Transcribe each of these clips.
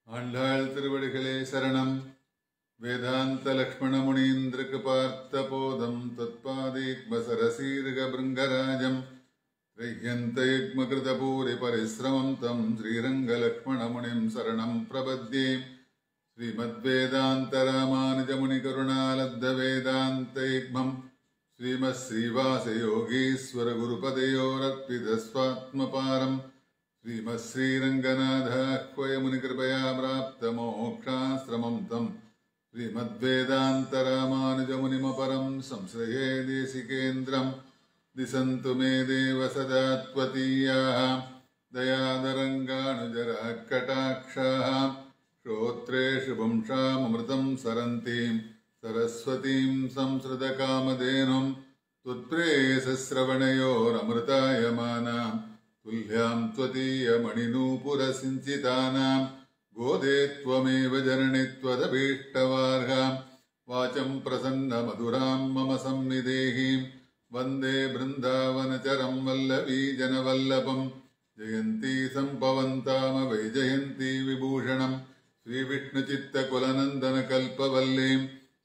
ஆண்டாள் திருவடிகளே சரணம் வேதாந்த லக்ஷ்மண முனீந்திரக்கு பார்த்த போதம் தத்பாதீக்மசரசீர்க பிருங்கராஜம் त्रय्यन्तयुग्मकृत पूरि परिश्रमं तं श्रीरङ्गलक्ष्मणमुनिं शरणं प्रपद्ये श्रीमद्वेदान्तरामानुजमुनिकरुणालब्धवेदान्तयुग्मम् श्रीमच्छ्रीवासयोगीश्वरगुरुपदयोरर्पितस्वात्मपारम् श्रीमच्छ्रीरङ्गनाथाह्वयमुनिकृपया प्राप्तमोक्षाश्रमं तम् श्रीमद्वेदान्तरामानुजमुनिमपरं संश्रये देशिकेन्द्रम् दिशन्तु मे देव सदा त्वदीयाः दयादरङ्गानुजराः कटाक्षाः श्रोत्रेषु पुंसामृतं सरन्तीं सरस्वतीं संसृतकामधेनुं त्वत्प्रेयसश्रवणयोरमृतायमानां तुल्यां त्वदीयमणिनूपुरसिञ्चितानां गोदे त्वमेव जननि त्वदभीष्टवार्हां वाचं प्रसन्नमधुरां मम संविदेहीम् वन्दे बृन्दावनचरं वल्लवी जनवल्लभम् जयन्ती सम्पवन्तामवैजयन्ती विभूषणम् श्रीविष्णुचित्तकुलनन्दनकल्पवल्लीम्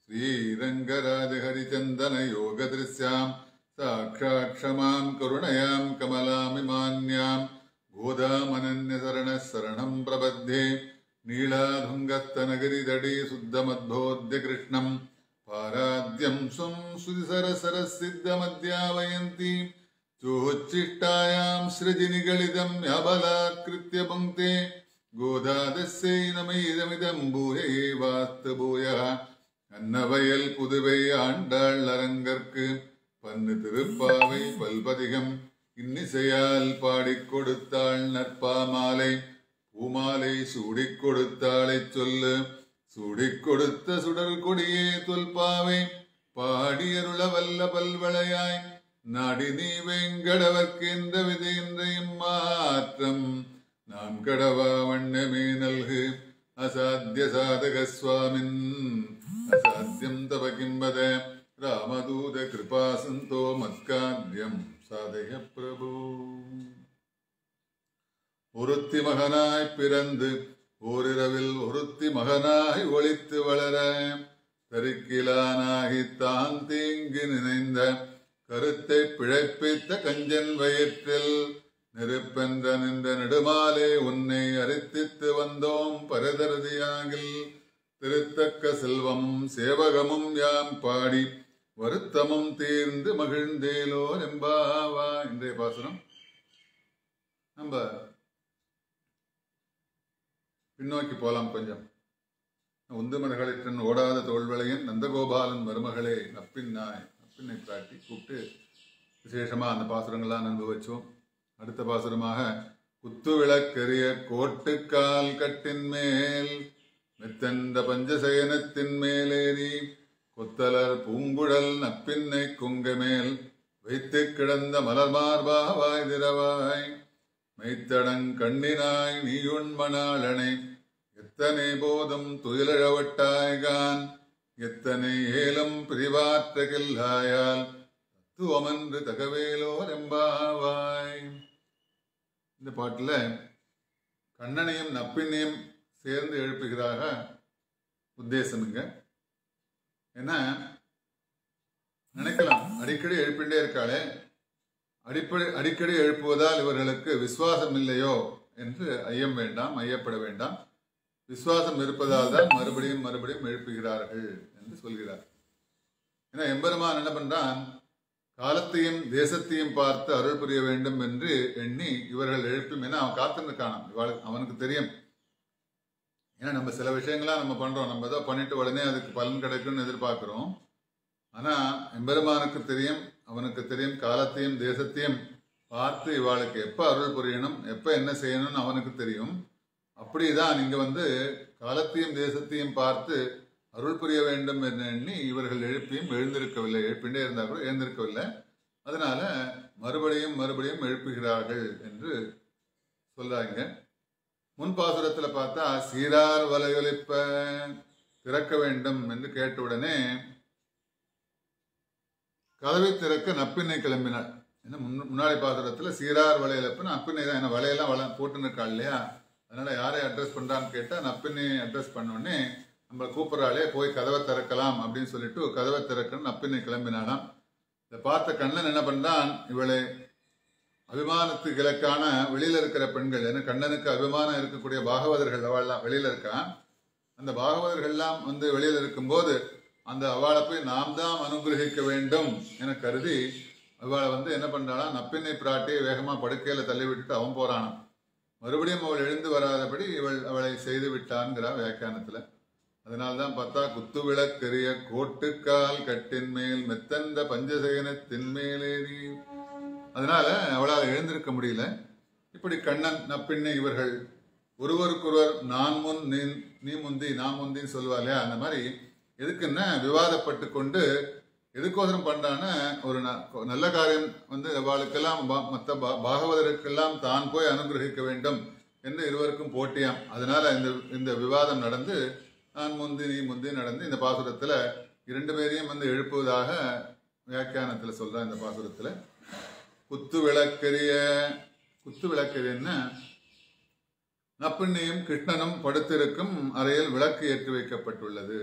श्रीरङ्गराजहरिचन्दनयोगदृश्याम् साक्षात् क्षमाम् करुणयाम् कमलामिमान्याम् गोदामनन्यशरणः शरणम् प्रबध्ये नीलाधुङ्गस्तनगिरिदडी शुद्धमद्भोद्य कृष्णम् पाराद्यं स्वं सुधिसरसरसिद्धमध्यावयन्ती चोच्चिष्टायां सृजिनिगलितं யபலாக்கிருத்திய புங்கே கோதாதஸ்யை நமைதமிதம் பூயேவாஸ்து பூயா அன்னவயல் புதுவை ஆண்டாள் அரங்கற்கு பன்னு திருப்பாவை பல்பதிகம் இன்னிசையால் பாடிக் கொடுத்தாள் நற்பாமாலை பூமாலை சூடிக் கொடுத்தாளைச் சொல்லு சூடிக் கொடுத்த சுடர் கொடியே தொல்பாவை பாடியருள வல்ல பல்வளையாய் நாடி நீ வேங்கடவர்க்கென்ற விதையின்றையும் மாற்றம் நாம் கடவா வண்ணமே நல்கு அசாத்திய சாதக சுவாமின் அசாத்தியம் தவ கிம்பத ராமதூத கிருபா சந்தோ மத்காரியம் சாதக பிரபு ஒருத்தி மகனாய் பிறந்து ஓரிரவில் ஒருத்தி மகனாய் ஒளித்து வளர தருக்கிலானாகி தான் தீங்கு நினைந்த கருத்தை பிழைப்பித்த கஞ்சன் வயிற்றில் நெருப்பென்ற நின்ற நெடுமாலே உன்னை அரித்தித்து வந்தோம் பரதரதியாகில் திருத்தக்க செல்வமும் சேவகமும் யாம் பாடி வருத்தமும் தீர்ந்து மகிழ்ந்தேலோ எம்பாவா இன்றைய பாசுரம் நம்ம பின்னோக்கி போலாம் கொஞ்சம் உந்துமர்களின் ஓடாத தோல்வளையன் நந்தகோபாலன் மருமகளே நப்பின் நாய் நப்பின்னை பிராட்டி கூப்பிட்டு விசேஷமா அந்த பாசுரங்கள்லாம் அனுபவிச்சோம் அடுத்த பாசுரமாக குத்து விளக்கெறிய கோட்டுக்கால் கட்டின் மேல் மெத்தந்த பஞ்சசயனத்தின் மேலேறி கொத்தலர் பூங்குழல் நப்பின்னை குங்க மேல் வைத்து கிடந்த மலர் மார்பாவாய் திரவாய் மைத்தடங் கண்ணினாய் நீயுண் மணாளனை எத்தனை போதும் துயிலழவட்டாய்கான் எத்தனை ஏலம் பிரிவாற்றகில்லாயால் தத்துவமன்று தகவேலோ ரெம்பாவாய் இந்த பாட்டுல கண்ணனையும் நப்பினையும் சேர்ந்து எழுப்புகிறாக உத்தேசமுங்க ஏன்னா நினைக்கலாம் அடிக்கடி எழுப்பிண்டே இருக்காளே அடிப்படை அடிக்கடி எழுப்புவதால் இவர்களுக்கு விசுவாசம் இல்லையோ என்று ஐயம் வேண்டாம் ஐயப்பட வேண்டாம் விசுவாசம் இருப்பதால் தான் மறுபடியும் மறுபடியும் எழுப்புகிறார்கள் என்று சொல்கிறார் ஏன்னா எம்பெருமான் என்ன பண்றான் காலத்தையும் தேசத்தையும் பார்த்து அருள் புரிய வேண்டும் என்று எண்ணி இவர்கள் எழுப்பும் என அவன் காத்துருக்கானான் இவளுக்கு அவனுக்கு தெரியும் ஏன்னா நம்ம சில விஷயங்கள்லாம் நம்ம பண்றோம் நம்ம ஏதோ பண்ணிட்டு உடனே அதுக்கு பலன் கிடைக்கும்னு எதிர்பார்க்கிறோம் ஆனா எம்பெருமானுக்கு தெரியும் அவனுக்கு தெரியும் காலத்தையும் தேசத்தையும் பார்த்து இவாளுக்கு எப்ப அருள் புரியணும் எப்ப என்ன செய்யணும்னு அவனுக்கு தெரியும் அப்படிதான் இங்க வந்து காலத்தையும் தேசத்தையும் பார்த்து அருள் புரிய வேண்டும் என்று எண்ணி இவர்கள் எழுப்பியும் எழுந்திருக்கவில்லை எழுப்பிண்டே இருந்தால் கூட எழுந்திருக்கவில்லை அதனால மறுபடியும் மறுபடியும் எழுப்புகிறார்கள் என்று சொல்றாங்க முன் பாசுரத்துல பார்த்தா சீரார் வலையொலிப்ப திறக்க வேண்டும் என்று கேட்டவுடனே கதவை திறக்க நப்பினை கிளம்பினார் என்ன முன்ன- முன்னாடி பாசுரத்துல சீரார் வளையலப்பன் நப்பினை தான் என்ன வலையெல்லாம் வள போட்டுன்னு இருக்கா இல்லையா அதனால யாரை அட்ரஸ் பண்றான்னு கேட்டா நப்பினை அட்ரஸ் பண்ண உடனே நம்ம கூப்பிடறாளே போய் கதவை திறக்கலாம் அப்படின்னு சொல்லிட்டு கதவை திறக்கணும் நப்பினை கிளம்பினானாம் இதை பார்த்த கண்ணன் என்ன பண்றான் இவளை அபிமானத்துக்கு இலக்கான வெளியில இருக்கிற பெண்கள் ஏன்னா கண்ணனுக்கு அபிமானம் இருக்கக்கூடிய பாகவதர்கள் அவள்லாம் வெளியில இருக்கான் அந்த பாகவதர்கள்லாம் வந்து வெளியில இருக்கும்போது அந்த அவளை போய் நாம் தான் அனுகிரகிக்க வேண்டும் என கருதி அவளை வந்து என்ன பண்றாளா நப்பினை பிராட்டி வேகமா படுக்கையில தள்ளி விட்டுட்டு அவன் போறானாம் மறுபடியும் அவள் எழுந்து வராதபடி இவள் அவளை செய்து விட்டான்கிறா வியாக்கியானத்துல அதனால்தான் பார்த்தா குத்து விளக்கெரிய கோட்டுக்கால் கட்டின் மேல் மெத்தந்த பஞ்சசேனத்தின் மேலேறி அதனால அவளால் எழுந்திருக்க முடியல இப்படி கண்ணன் நப்பின்னை இவர்கள் ஒருவருக்கொருவர் நான் முன் நீ நீ முந்தி நான் முந்தின்னு சொல்லுவா இல்லையா அந்த மாதிரி எதுக்குன்னா விவாதப்பட்டு கொண்டு எதுக்கோசரம் பண்றான்னு ஒரு ந- நல்ல காரியம் வந்து அவளுக்கெல்லாம் பா- மத்த பா- பாகவதருக்கெல்லாம் தான் போய் அனுகிரகிக்க வேண்டும் என்று இருவருக்கும் போட்டியாம் அதனால இந்த இந்த விவாதம் நடந்து நான் முந்தி நீ முந்தி நடந்து இந்த பாசுரத்துல இரண்டு பேரையும் வந்து எழுப்புவதாக வியாக்கியானத்துல சொல்றான் இந்த பாசுரத்துல குத்து விளக்கெரிய குத்து விளக்கெரியன்னா நப்பிண்ணியும் கிருஷ்ணனும் படுத்திருக்கும் அறையில் விளக்கு ஏற்றி வைக்கப்பட்டுள்ளது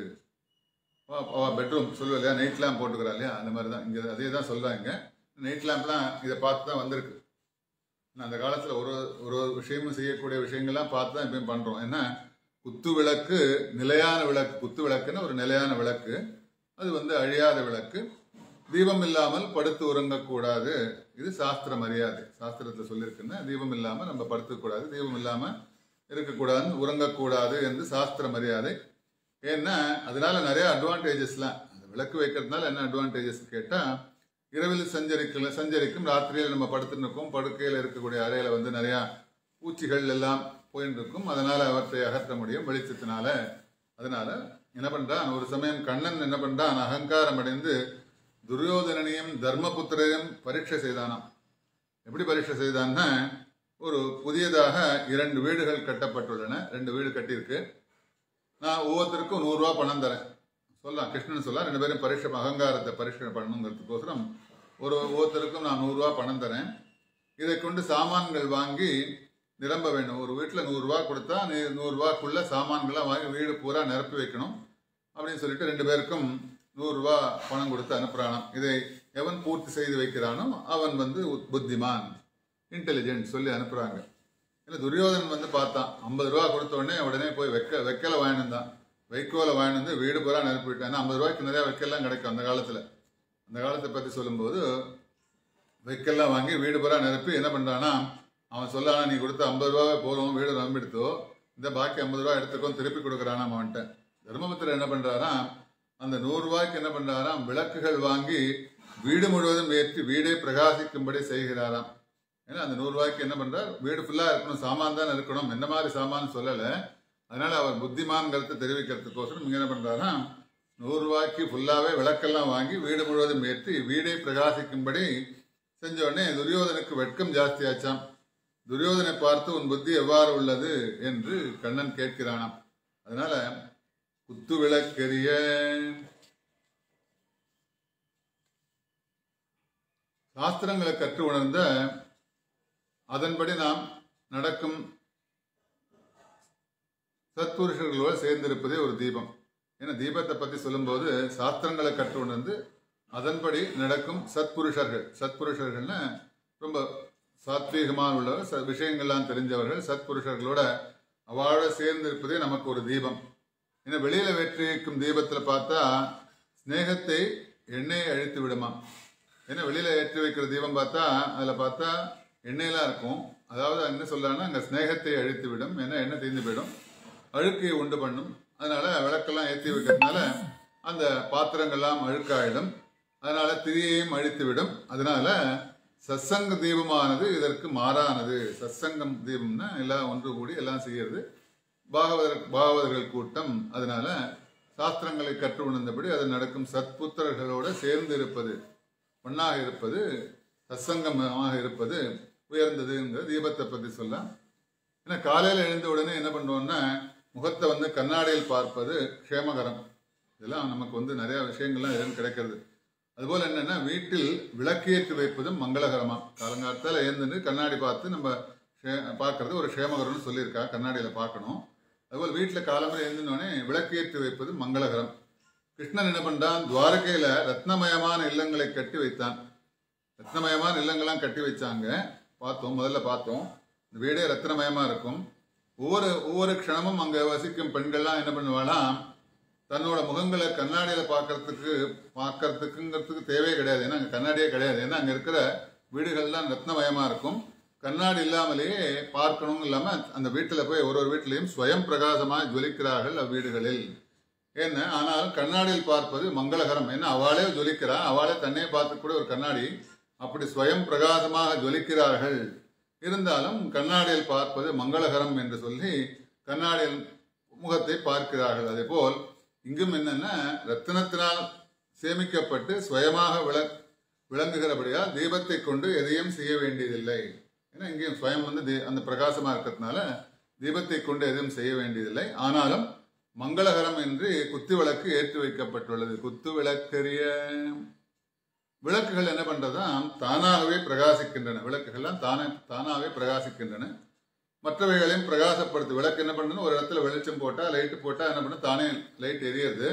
பெட்ரூம் சொல்லுவா இல்லையா நைட் லேம்ப் போட்டுக்கிறா இல்லையா அந்த மாதிரி தான் இங்கே அதே தான் சொல்றாங்க நைட் லேம்ப்லாம் இதை பார்த்து தான் வந்திருக்கு நான் அந்த காலத்தில் ஒரு ஒரு விஷயமும் செய்யக்கூடிய விஷயங்கள்லாம் பார்த்து தான் இப்பயும் பண்ணுறோம் ஏன்னா குத்து விளக்கு நிலையான விளக்கு குத்து விளக்குன்னு ஒரு நிலையான விளக்கு அது வந்து அழியாத விளக்கு தீபம் இல்லாமல் படுத்து உறங்கக்கூடாது இது சாஸ்திர மரியாதை சாஸ்திரத்தில் சொல்லியிருக்குன்னா தீபம் இல்லாமல் நம்ம படுத்துக்கூடாது தீபம் இல்லாமல் இருக்கக்கூடாதுன்னு உறங்கக்கூடாது என்று சாஸ்திர மரியாதை ஏன்னா அதனால நிறைய அட்வான்டேஜஸ்லாம் அந்த விளக்கு வைக்கிறதுனால என்ன அட்வான்டேஜஸ் கேட்டால் இரவில் சஞ்சரிக்கல சஞ்சரிக்கும் ராத்திரியில் நம்ம படுத்துட்டு இருக்கோம் படுக்கையில் இருக்கக்கூடிய அறையில் வந்து நிறையா பூச்சிகள் எல்லாம் போயின்னு இருக்கும் அதனால அவற்றை அகற்ற முடியும் வெளிச்சத்தினால அதனால என்ன பண்றான் ஒரு சமயம் கண்ணன் என்ன பண்றான் அகங்காரம் அடைந்து துரியோதனனையும் தர்மபுத்திரையும் பரீட்சை செய்தானாம் எப்படி பரீட்சை செய்தான்னா ஒரு புதியதாக இரண்டு வீடுகள் கட்டப்பட்டுள்ளன ரெண்டு வீடு கட்டியிருக்கு நான் ஒவ்வொருத்தருக்கும் நூறுரூவா பணம் தரேன் சொல்லலாம் கிருஷ்ணன் சொல்லலாம் ரெண்டு பேரும் பரீட்சை அகங்காரத்தை பரீட்சை பண்ணணுங்கிறதுக்கோசரம் ஒரு ஒவ்வொருத்தருக்கும் நான் நூறுரூவா பணம் தரேன் இதை கொண்டு சாமான்கள் வாங்கி நிரம்ப வேண்டும் ஒரு வீட்டில் நூறுரூவா கொடுத்தா நீ நூறுரூவாக்குள்ள சாமான்கள்லாம் வாங்கி வீடு பூரா நிரப்பி வைக்கணும் அப்படின்னு சொல்லிட்டு ரெண்டு பேருக்கும் நூறுரூவா பணம் கொடுத்து அனுப்புறானாம் இதை எவன் பூர்த்தி செய்து வைக்கிறானோ அவன் வந்து புத்திமான் இன்டெலிஜென்ட் சொல்லி அனுப்புறாங்க இல்லை துரியோதனன் வந்து பார்த்தான் ஐம்பது ரூபா கொடுத்த உடனே உடனே போய் வெக்க வெக்கலை வாங்கினு வைக்கோலை வாங்கிட்டு வந்து வீடு பூரா நிரப்பிவிட்டான் ஏன்னா ஐம்பது ரூபாய்க்கு நிறைய வைக்கல்லாம் கிடைக்கும் அந்த காலத்தில் அந்த காலத்தை பற்றி சொல்லும்போது வைக்கல்லாம் வாங்கி வீடு பூரா நிரப்பி என்ன பண்ணுறான்னா அவன் சொல்லானா நீ கொடுத்த ஐம்பது ரூபாவே போதும் வீடு நம்பிடுத்தோ இந்த பாக்கி ஐம்பது ரூபா எடுத்துக்கோ திருப்பி கொடுக்குறானா அவன்கிட்ட தர்மபுத்திரர் என்ன பண்ணுறாராம் அந்த நூறு ரூபாய்க்கு என்ன பண்ணுறாராம் விளக்குகள் வாங்கி வீடு முழுவதும் ஏற்றி வீடே பிரகாசிக்கும்படி செய்கிறாராம் ஏன்னா அந்த நூறு ரூபாய்க்கு என்ன பண்றார் வீடு ஃபுல்லா இருக்கணும் சாமான் தான் இருக்கணும் என்ன மாதிரி சாமான் சொல்லல அதனால அவர் புத்திமான்கிறத தெரிவிக்கிறதுக்கோசரம் இங்க என்ன பண்றாரா நூறு ரூபாய்க்கு ஃபுல்லாவே விளக்கெல்லாம் வாங்கி வீடு முழுவதும் ஏற்றி வீடை பிரகாசிக்கும்படி செஞ்ச உடனே துரியோதனுக்கு வெட்கம் ஜாஸ்தியாச்சாம் துரியோதனை பார்த்து உன் புத்தி எவ்வாறு உள்ளது என்று கண்ணன் கேட்கிறானாம் அதனால குத்து விளக்கெரிய சாஸ்திரங்களை கற்று உணர்ந்த அதன்படி நாம் நடக்கும் சத்புருஷர்களோடு சேர்ந்திருப்பதே ஒரு தீபம் ஏன்னா தீபத்தை பத்தி சொல்லும்போது சாஸ்திரங்களை கற்று உணர்ந்து அதன்படி நடக்கும் சத்புருஷர்கள் சத்புருஷர்கள்னா ரொம்ப சாத்வீகமாக உள்ளவர் ச விஷயங்கள்லாம் தெரிஞ்சவர்கள் சத்புருஷர்களோட அவளோட சேர்ந்திருப்பதே நமக்கு ஒரு தீபம் ஏன்னா வெளியில வெற்றி வைக்கும் தீபத்துல பார்த்தா ஸ்நேகத்தை எண்ணெயை அழித்து விடுமா ஏன்னா வெளியில ஏற்றி வைக்கிற தீபம் பார்த்தா அதுல பார்த்தா எண்ணெயெல்லாம் இருக்கும் அதாவது என்ன சொல்றாங்கன்னா அங்க ஸ்நேகத்தை அழித்து விடும் ஏன்னா எண்ணெய் தீர்ந்து போயிடும் அழுக்கையை உண்டு பண்ணும் அதனால விளக்கெல்லாம் ஏற்றி வைக்கிறதுனால அந்த பாத்திரங்கள்லாம் அழுக்காயிடும் அதனால திரியையும் அழித்து விடும் அதனால சத்சங்க தீபமானது இதற்கு மாறானது சத்சங்கம் தீபம்னா எல்லாம் ஒன்று கூடி எல்லாம் செய்யறது பாகவதர் பாகவதர்கள் கூட்டம் அதனால சாஸ்திரங்களை கற்று உணர்ந்தபடி அது நடக்கும் சத்புத்திரர்களோட சேர்ந்து இருப்பது ஒன்னாக இருப்பது சத்சங்கமாக இருப்பது உயர்ந்ததுங்கிற தீபத்தை பற்றி சொல்ல ஏன்னா காலையில் எழுந்த உடனே என்ன பண்ணுவோம்னா முகத்தை வந்து கண்ணாடியில் பார்ப்பது க்ஷேமகரம் இதெல்லாம் நமக்கு வந்து நிறைய விஷயங்கள்லாம் எதுவும் கிடைக்கிறது அதுபோல் என்னன்னா வீட்டில் விளக்கேற்றி வைப்பதும் மங்களகரமா காலங்காலத்தால் எழுந்துட்டு கண்ணாடி பார்த்து நம்ம ஷே- பார்க்கறது ஒரு க்ஷேமகரம்னு சொல்லியிருக்கா கண்ணாடியில் பார்க்கணும் அதுபோல் வீட்டில் காலம்பரை எழுந்தினோடனே விளக்கேற்றி வைப்பது மங்களகரம் கிருஷ்ணன் என்ன பண்றான் துவாரகையில ரத்னமயமான இல்லங்களை கட்டி வைத்தான் ரத்னமயமான இல்லங்கள்லாம் கட்டி வச்சாங்க பார்த்தோம் முதல்ல பார்த்தோம் இந்த வீடே ரத்னமயமா இருக்கும் ஒவ்வொரு ஒவ்வொரு க்ஷணமும் அங்க வசிக்கும் பெண்கள்லாம் என்ன பண்ணுவாளாம் தன்னோட முகங்களை கண்ணாடியில பார்க்கறதுக்கு பார்க்கறதுக்குங்கிறதுக்கு தேவையே கிடையாது ஏன்னா அங்க கண்ணாடியே கிடையாது ஏன்னா அங்க இருக்கிற வீடுகள்லாம் ரத்னமயமா இருக்கும் கண்ணாடி இல்லாமலேயே பார்க்கணும் இல்லாம அந்த வீட்டுல போய் ஒரு ஒரு வீட்டிலையும் ஸ்வயம் பிரகாசமாக ஜொலிக்கிறார்கள் அவ்வீடுகளில் என்ன ஆனால் கண்ணாடியில் பார்ப்பது மங்களகரம் என்ன அவளே ஜொலிக்கிறா அவளே தன்னை பார்த்து கூட ஒரு கண்ணாடி அப்படி ஸ்வயம் பிரகாசமாக ஜொலிக்கிறார்கள் இருந்தாலும் கண்ணாடியில் பார்ப்பது மங்களகரம் என்று சொல்லி கண்ணாடியில் முகத்தை பார்க்கிறார்கள் அதே போல் இங்கும் என்னன்னா ரத்தினத்தினால் சேமிக்கப்பட்டு சுயமாக விள விளங்குகிறபடியால் தீபத்தை கொண்டு எதையும் செய்ய வேண்டியதில்லை ஏன்னா இங்கேயும் சுயம் வந்து தீ- அந்த பிரகாசமா இருக்கிறதுனால தீபத்தை கொண்டு எதுவும் செய்ய வேண்டியதில்லை ஆனாலும் மங்களகரம் என்று குத்து விளக்கு ஏற்றி வைக்கப்பட்டுள்ளது குத்து விளக்கரிய விளக்குகள் என்ன பண்றதா தானாகவே பிரகாசிக்கின்றன விளக்குகள்லாம் தானே தானாகவே பிரகாசிக்கின்றன மற்றவைகளையும் பிரகாசப்படுத்து விளக்கு என்ன பண்ணுன்னு ஒரு இடத்துல வெளிச்சம் போட்டா லைட் போட்டா என்ன பண்ணு தானே லைட் எரியுது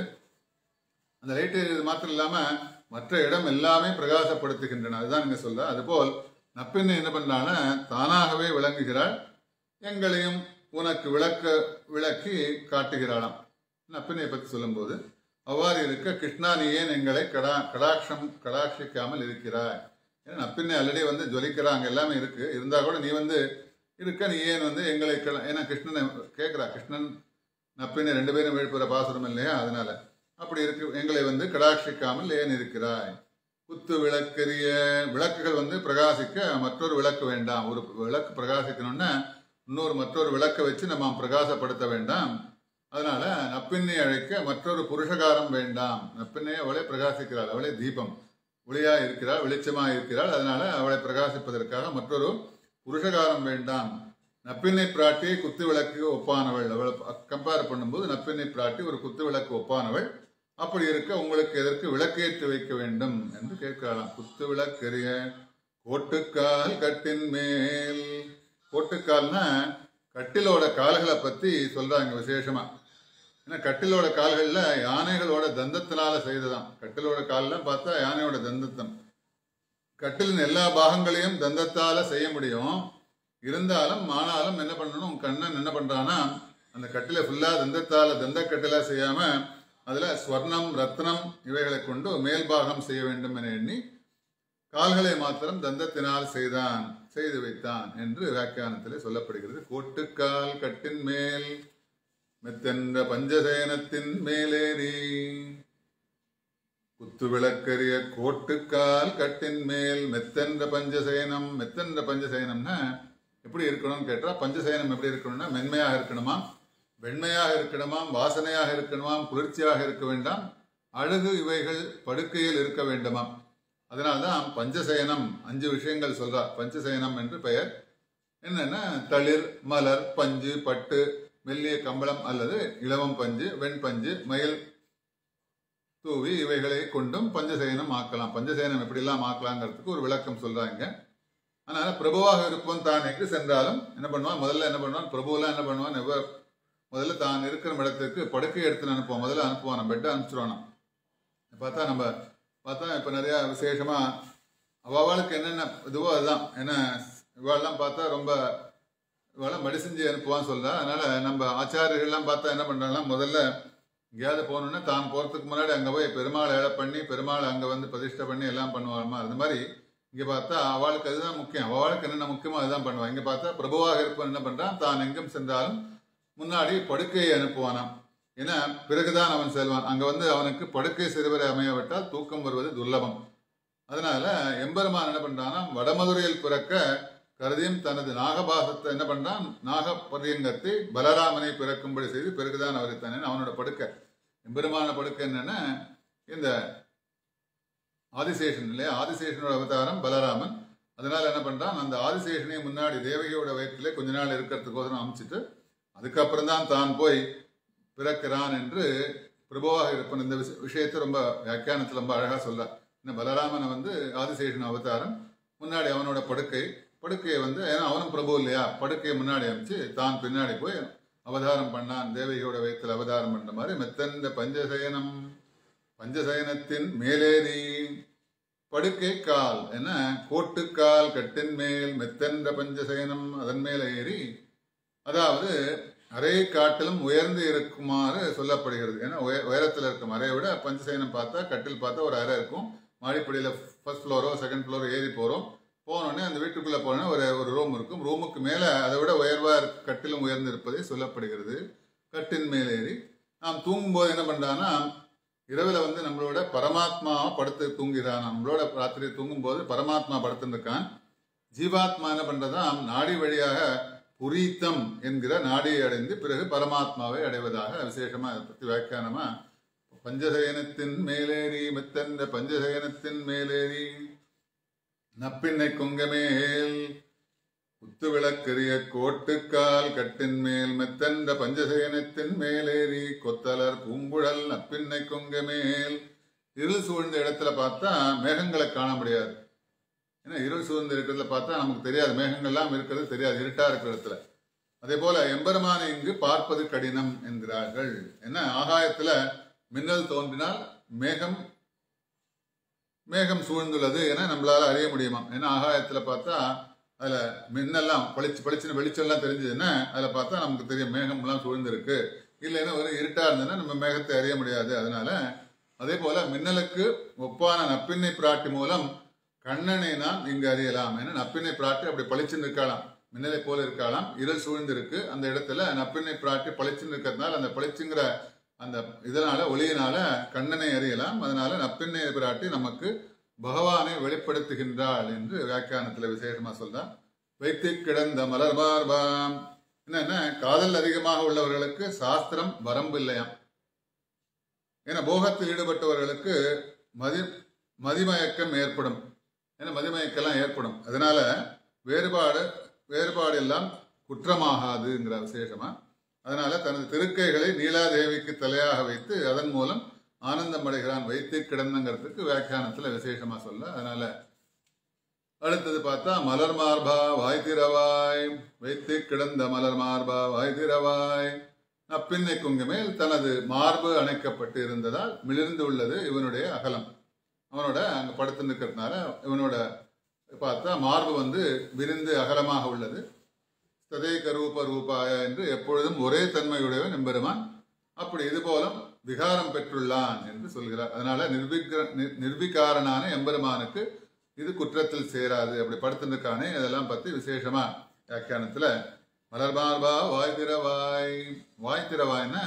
அந்த லைட் எரியுது மாத்திரம் இல்லாம மற்ற இடம் எல்லாமே பிரகாசப்படுத்துகின்றன அதுதான் நீங்க சொல்ல அதுபோல் நப்பின்னை என்ன பண்றான தானாகவே விளங்குகிறாள் எங்களையும் உனக்கு விளக்க விளக்கி காட்டுகிறாளாம் நப்பினை பத்தி சொல்லும்போது அவ்வாறு இருக்க கிருஷ்ணா நீ ஏன் எங்களை கடா கடாட்சம் கடாட்சிக்காமல் இருக்கிறாய் ஏன்னா நப்பின்னை ஆல்ரெடி வந்து ஜொலிக்கிறாங்க எல்லாமே இருக்கு இருந்தா கூட நீ வந்து இருக்க நீ ஏன் வந்து எங்களை கட- ஏன்னா கிருஷ்ணனை கேட்கிறா கிருஷ்ணன் நப்பினை ரெண்டு பேரும் எழுப்புற பாசுரம் இல்லையா அதனால அப்படி இருக்கு எங்களை வந்து கடாட்சிக்காமல் ஏன் இருக்கிறாய் குத்து விளக்கரிய விளக்குகள் வந்து பிரகாசிக்க மற்றொரு விளக்கு வேண்டாம் ஒரு விளக்கு பிரகாசிக்கணும்னா இன்னொரு மற்றொரு விளக்கை வச்சு நம்ம பிரகாசப்படுத்த வேண்டாம் அதனால நப்பின்னை அழைக்க மற்றொரு புருஷகாரம் வேண்டாம் நப்பின்னை அவளே பிரகாசிக்கிறாள் அவளே தீபம் ஒளியா இருக்கிறாள் வெளிச்சமா இருக்கிறாள் அதனால அவளை பிரகாசிப்பதற்காக மற்றொரு புருஷகாரம் வேண்டாம் நப்பின்னை பிராட்டி குத்து விளக்கு ஒப்பானவள் அவளை கம்பேர் பண்ணும்போது நப்பின்னை பிராட்டி ஒரு குத்து விளக்கு ஒப்பானவள் அப்படி இருக்க உங்களுக்கு எதற்கு விளக்கேற்றி வைக்க வேண்டும் என்று கேட்கலாம் குத்து விளக்கெரிய கோட்டுக்கால் கட்டின் மேல் கோட்டுக்கால்னா கட்டிலோட கால்களை பத்தி சொல்றாங்க விசேஷமா ஏன்னா கட்டிலோட கால்கள்ல யானைகளோட தந்தத்தினால செய்ததாம் கட்டிலோட கால்லாம் பார்த்தா யானையோட தந்தத்தம் கட்டிலின் எல்லா பாகங்களையும் தந்தத்தால செய்ய முடியும் இருந்தாலும் ஆனாலும் என்ன பண்ணணும் கண்ணன் என்ன பண்றானா அந்த கட்டில ஃபுல்லா தந்தத்தால தந்த கட்டிலா செய்யாம அதுல ஸ்வர்ணம் ரத்னம் இவைகளை கொண்டு மேல் பாகம் செய்ய வேண்டும் என எண்ணி கால்களை மாத்திரம் தந்தத்தினால் செய்தான் செய்து வைத்தான் என்று வியாக்கியானத்திலே சொல்லப்படுகிறது கோட்டுக்கால் கட்டின் மேல் மெத்தென்ற பஞ்சசேனத்தின் மேலேறி குத்து விளக்கரிய கோட்டுக்கால் கட்டின் மேல் மெத்தென்ற பஞ்சசேனம் மெத்தென்ற பஞ்சசேனம்னா எப்படி இருக்கணும்னு கேட்டா பஞ்சசேனம் எப்படி இருக்கணும்னா மென்மையாக இருக்கணுமா வெண்மையாக இருக்கணுமாம் வாசனையாக இருக்கணுமாம் குளிர்ச்சியாக இருக்க வேண்டாம் அழகு இவைகள் படுக்கையில் இருக்க வேண்டுமாம் அதனால்தான் பஞ்சசயனம் அஞ்சு விஷயங்கள் சொல்றார் பஞ்சசயனம் என்று பெயர் என்னன்னா தளிர் மலர் பஞ்சு பட்டு மெல்லிய கம்பளம் அல்லது இலவம் பஞ்சு வெண்பஞ்சு மயில் தூவி இவைகளை கொண்டும் பஞ்சசயனம் ஆக்கலாம் பஞ்சசயனம் எப்படிலாம் ஆக்கலாங்கிறதுக்கு ஒரு விளக்கம் சொல்றாங்க அதனால பிரபுவாக இருப்பவன் தான் எங்கு சென்றாலும் என்ன பண்ணுவான் முதல்ல என்ன பண்ணுவான் பிரபுவெல்லாம் என்ன பண்ணுவான் எவ்வ முதல்ல தான் இருக்கிற இடத்துக்கு படுக்கை எடுத்து அனுப்புவான் முதல்ல அனுப்புவான் பெட்டை அனுப்பிச்சிருவானாம் பார்த்தா நம்ம பார்த்தா இப்போ நிறைய விசேஷமா அவளுக்கு என்னென்ன இதுவோ அதுதான் ஏன்னா இவாளெல்லாம் பார்த்தா ரொம்ப இவாளெல்லாம் மடி செஞ்சு அனுப்புவான்னு சொல்றா அதனால நம்ம ஆச்சாரியர்கள்லாம் பார்த்தா என்ன பண்றாங்கன்னா முதல்ல எங்கேயாவது போகணுன்னா தான் போறதுக்கு முன்னாடி அங்கே போய் பெருமாள் ஏழை பண்ணி பெருமாள் அங்கே வந்து பிரதிஷ்டை பண்ணி எல்லாம் பண்ணுவாருமா அந்த மாதிரி இங்கே பார்த்தா அவளுக்கு அதுதான் முக்கியம் அவளுக்கு என்னென்ன முக்கியமோ அதுதான் பண்ணுவான் இங்கே பார்த்தா பிரபுவாக இருப்பவன் என்ன பண்றான் தான் எங்கும் சென்றாலும் முன்னாடி படுக்கையை அனுப்புவானாம் ஏன்னா பிறகுதான் அவன் செல்வான் அங்க வந்து அவனுக்கு படுக்கை சிறுவரை அமையவிட்டால் தூக்கம் வருவது துர்லபம் அதனால எம்பெருமான் என்ன பண்றானா வடமதுரையில் பிறக்க கருதியும் தனது நாகபாசத்தை என்ன பண்றான் நாகபரியங்கத்தை பலராமனை பிறக்கும்படி செய்து பிறகுதான் அவரை தானே அவனோட படுக்கை எம்பெருமான படுக்கை என்னன்னா இந்த ஆதிசேஷன் இல்லையா ஆதிசேஷனோட அவதாரம் பலராமன் அதனால என்ன பண்றான் அந்த ஆதிசேஷனை முன்னாடி தேவகியோட வயிற்றிலே கொஞ்ச நாள் இருக்கிறதுக்கோசரம் அமைச்சிட்டு அதுக்கப்புறம் தான் தான் போய் பிறக்கிறான் என்று பிரபுவாக இருப்பன் இந்த விஷ- விஷயத்தை ரொம்ப வியாக்கியானத்தில் ரொம்ப அழகா சொல்ல இந்த பலராமனை வந்து ஆதிசேஷன் அவதாரம் முன்னாடி அவனோட படுக்கை படுக்கையை வந்து ஏன்னா அவனும் பிரபு இல்லையா படுக்கையை முன்னாடி அமைச்சு தான் பின்னாடி போய் அவதாரம் பண்ணான் தேவகியோட வயித்துல அவதாரம் பண்ண மாதிரி மெத்தந்த பஞ்சசயனம் பஞ்சசயனத்தின் மேலேறி படுக்கை கால் என கோட்டுக்கால் கட்டின் மேல் மெத்தென்ற பஞ்சசயனம் அதன் மேல ஏறி அதாவது அறையை காட்டிலும் உயர்ந்து இருக்குமாறு சொல்லப்படுகிறது ஏன்னா உய உயரத்தில் இருக்கும் அறையை விட பஞ்சசயனம் பார்த்தா கட்டில் பார்த்தா ஒரு அறை இருக்கும் மாடிப்படியில் ஃபர்ஸ்ட் ஃப்ளோரோ செகண்ட் ஃப்ளோரோ ஏறி போகிறோம் போனோடனே அந்த வீட்டுக்குள்ளே போனோடனே ஒரு ஒரு ரூம் இருக்கும் ரூமுக்கு மேலே அதை விட உயர்வாக கட்டிலும் உயர்ந்து இருப்பதை சொல்லப்படுகிறது கட்டின் மேலே ஏறி நாம் தூங்கும்போது என்ன பண்ணுறான்னா இரவில் வந்து நம்மளோட பரமாத்மாவை படுத்து தூங்கிறான் நம்மளோட ராத்திரி தூங்கும்போது பரமாத்மா படுத்துருக்கான் ஜீவாத்மா என்ன பண்றதா நாடி வழியாக புரீத்தம் என்கிற நாடியை அடைந்து பிறகு பரமாத்மாவை அடைவதாக விசேஷமா அதை பத்தி வியாக்கியானமா பஞ்சசயனத்தின் மேலேறி மெத்தந்த பஞ்சசயனத்தின் மேலேறி நப்பின்னை கொங்கமேல் குத்து விளக்கெறிய கோட்டுக்கால் கட்டின் மேல் மெத்தந்த பஞ்சசயனத்தின் மேலேறி கொத்தலர் பூங்குழல் நப்பின்னை கொங்கமேல் இருள் சூழ்ந்த இடத்துல பார்த்தா மேகங்களை காண முடியாது ஏன்னா இருள் சூழ்ந்த இருக்கிறதுல பார்த்தா நமக்கு தெரியாது மேகங்கள்லாம் இருக்கிறது தெரியாது இருட்டா இருக்கிற இடத்துல அதே போல எம்பெருமானை இங்கு பார்ப்பது கடினம் என்கிறார்கள் என்ன ஆகாயத்துல மின்னல் தோன்றினால் மேகம் மேகம் சூழ்ந்துள்ளது என நம்மளால அறிய முடியுமா ஏன்னா ஆகாயத்துல பார்த்தா அதுல மின்னெல்லாம் பளிச்சு பளிச்சுன்னு வெளிச்சம்லாம் தெரிஞ்சதுன்னா அதுல பார்த்தா நமக்கு தெரியும் மேகம்லாம் சூழ்ந்திருக்கு இல்லைன்னா ஒரு இருட்டா இருந்ததுன்னா நம்ம மேகத்தை அறிய முடியாது அதனால அதே போல மின்னலுக்கு ஒப்பான நப்பின்னை பிராட்டி மூலம் கண்ணனை நாம் இங்கு அறியலாம் ஏன்னா நப்பின்னை பிராட்டி அப்படி பளிச்சுன்னு இருக்கலாம் மின்னலை போல இருக்கலாம் இருள் சூழ்ந்திருக்கு அந்த இடத்துல நப்பின்னை பிராட்டி பளிச்சுன்னு இருக்கிறதுனால அந்த பளிச்சுங்கிற அந்த இதனால ஒளியினால கண்ணனை அறியலாம் அதனால நப்பின்னை பிராட்டி நமக்கு பகவானை வெளிப்படுத்துகின்றாள் என்று வியாக்கியானத்துல விசேஷமா சொல்றான் வைத்து கிடந்த மலர்மார்பாம் என்னன்னா காதல் அதிகமாக உள்ளவர்களுக்கு சாஸ்திரம் வரம்பு இல்லையாம் ஏன்னா போகத்தில் ஈடுபட்டவர்களுக்கு மதி மதிமயக்கம் ஏற்படும் ஏன்னா மதிமயக்கெல்லாம் ஏற்படும் அதனால வேறுபாடு வேறுபாடு எல்லாம் குற்றமாகாதுங்கிற விசேஷமா அதனால தனது திருக்கைகளை நீலாதேவிக்கு தலையாக வைத்து அதன் மூலம் ஆனந்தம் அடைகிறான் வைத்து கிடந்தங்கிறதுக்கு வியாக்கியானத்துல விசேஷமா சொல்ல அதனால அடுத்தது பார்த்தா மலர் மார்பா வாய் திறவாய் வைத்து கிடந்த மலர் மார்பா வாய் திறவாய் அப்பின்னை குங்கு மேல் தனது மார்பு அணைக்கப்பட்டு இருந்ததால் மிளிர்ந்து உள்ளது இவனுடைய அகலம் அவனோட அங்க படுத்து நிற்கிறதுனால இவனோட பார்த்தா மார்பு வந்து விரிந்து அகலமாக உள்ளது சதே கரூப ரூபாய என்று எப்பொழுதும் ஒரே தன்மையுடையவன் எம்பெருமான் அப்படி இது போலும் விகாரம் பெற்றுள்ளான் என்று சொல்கிறார் அதனால நிர்விக நிர்விகாரனான எம்பெருமானுக்கு இது குற்றத்தில் சேராது அப்படி படுத்திருக்கானே இதெல்லாம் பத்தி விசேஷமா வியாக்கியானத்துல மலர்மார்பா வாய் திறவாய் வாய் திறவாய்னா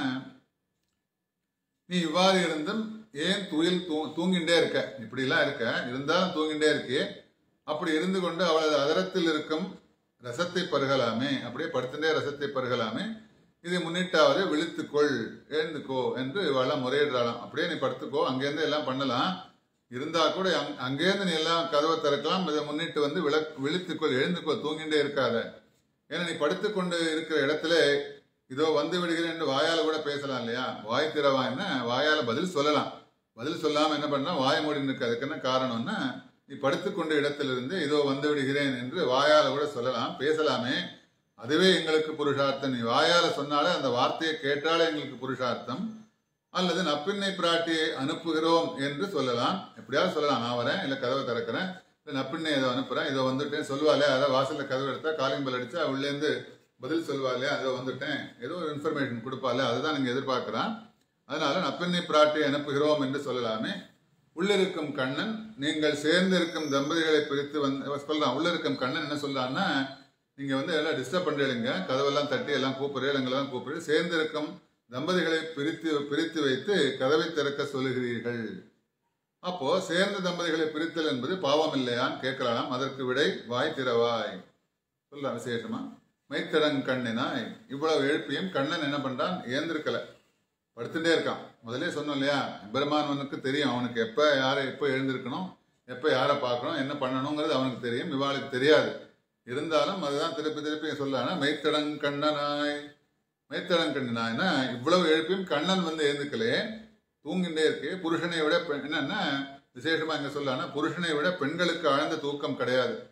நீ இவ்வாறு இருந்தும் ஏன் துயில் தூ தூங்கிண்டே இருக்க இப்படிலாம் இருக்க இருந்தாலும் தூங்கிண்டே இருக்கே அப்படி இருந்து கொண்டு அவளது அதரத்தில் இருக்கும் ரசத்தை பருகலாமே அப்படியே படுத்துட்டே ரசத்தை பருகலாமே இதை முன்னிட்டாவது விழித்துக்கொள் எழுந்துக்கோ என்று இவெல்லாம் முறையிடுறாளாம் அப்படியே நீ படுத்துக்கோ அங்கேருந்து எல்லாம் பண்ணலாம் இருந்தா கூட அங் அங்கேருந்து நீ எல்லாம் கதவை திறக்கலாம் இதை முன்னிட்டு வந்து விள விழித்துக்கொள் எழுந்துக்கோ தூங்கிண்டே இருக்காத ஏன்னா நீ படுத்துக்கொண்டு இருக்கிற இடத்துல இதோ வந்து விடுகிறேன் என்று வாயால கூட பேசலாம் இல்லையா வாய் திறவாய்னா வாயால பதில் சொல்லலாம் பதில் சொல்லாம என்ன பண்ணா வாய் மூடி நிற்கு அதுக்கு என்ன காரணம்னா நீ படுத்துக்கொண்ட இடத்திலிருந்து இதோ வந்து விடுகிறேன் என்று வாயால கூட சொல்லலாம் பேசலாமே அதுவே எங்களுக்கு புருஷார்த்தம் நீ வாயால சொன்னாலே அந்த வார்த்தையை கேட்டாலே எங்களுக்கு புருஷார்த்தம் அல்லது நப்பின்னை பிராட்டியை அனுப்புகிறோம் என்று சொல்லலாம் எப்படியாவது சொல்லலாம் நான் வரேன் இல்லை கதவை திறக்கிறேன் இல்லை நப்பின்னை ஏதோ அனுப்புறேன் இதோ வந்துட்டேன் சொல்லுவாளே அதாவது வாசல்ல கதவு எடுத்தா காலிங் பெல் அடிச்சா உள்ளேருந்து பதில் சொல்லுவாளே அதோ வந்துட்டேன் ஏதோ ஒரு இன்ஃபர்மேஷன் கொடுப்பாளே அதுதான் நீங்க எதிர்பார்க்கிறான் அதனால நப்பின்னை பிராட்டியை அனுப்புகிறோம் என்று சொல்லலாமே உள்ளிருக்கும் கண்ணன் நீங்கள் சேர்ந்து இருக்கும் தம்பதிகளை பிரித்து வந்து சொல்லலாம் உள்ள இருக்கும் கண்ணன் என்ன சொல்லலாம்னா நீங்க வந்து எல்லாம் டிஸ்டர்ப் பண்றீங்க கதவெல்லாம் தட்டி எல்லாம் கூப்பிடுறீங்க எங்கெல்லாம் கூப்பிடுறீங்க சேர்ந்து இருக்கும் தம்பதிகளை பிரித்து பிரித்து வைத்து கதவை திறக்க சொல்லுகிறீர்கள் அப்போ சேர்ந்த தம்பதிகளை பிரித்தல் என்பது பாவம் இல்லையான்னு கேட்கலாம் அதற்கு விடை வாய் திறவாய் சொல்லலாம் விசேஷமா மைத்தடங் கண்ணினாய் இவ்வளவு எழுப்பியும் கண்ணன் என்ன பண்றான் ஏந்திருக்கல படுத்துட்டே இருக்கான் முதலே சொன்னோம் இல்லையா பெருமானவனுக்கு தெரியும் அவனுக்கு எப்ப யாரை எப்போ எழுந்திருக்கணும் எப்ப யாரை பார்க்கணும் என்ன பண்ணணுங்கிறது அவனுக்கு தெரியும் இவாளுக்கு தெரியாது இருந்தாலும் அதுதான் திருப்பி திருப்பி சொல்லானா மைத்தடங் கண்ணனாய் மைத்தடங் கண்ணனாய்னா இவ்வளவு எழுப்பியும் கண்ணன் வந்து எழுந்துக்கலே தூங்கிட்டே இருக்கு புருஷனை விட பெண் என்னன்னா விசேஷமா இங்க சொல்லானா புருஷனை விட பெண்களுக்கு ஆழ்ந்த தூக்கம் கிடையாது